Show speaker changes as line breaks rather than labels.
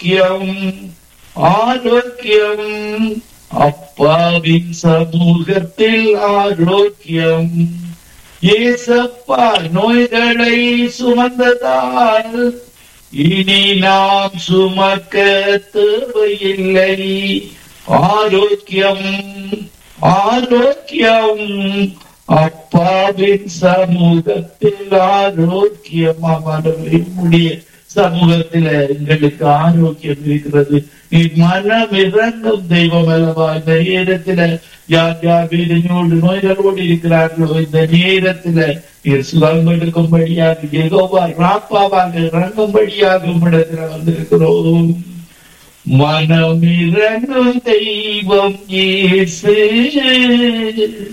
ஆரோக்கியம் ஆரோக்கியம் அப்பாவின் சமூகத்தில் ஆரோக்கியம் ஏசப்பா நோய்களை சுமந்ததால் இனி நாம் சுமக்க தேவையில்லை ஆரோக்கியம் ஆரோக்கியம் அப்பாவின் சமூகத்தில் ஆரோக்கியமானவரை முடிய சமூகத்தில எங்களுக்கு ஆரோக்கியம் இருக்கிறது நீ மனம் இறங்கும் தெய்வம் அல்லவா இந்த நேரத்துல யார் யார் வேதனையோடு நோய்களோடு இருக்கிறார்களோ இந்த நேரத்துல நீர் சுகம் எடுக்கும்படியாக எகோவா ராப்பாவாக இறங்கும்படியாக உம்மிடத்துல வந்திருக்கிறோம் மனம் இறங்கும் தெய்வம் இயேசு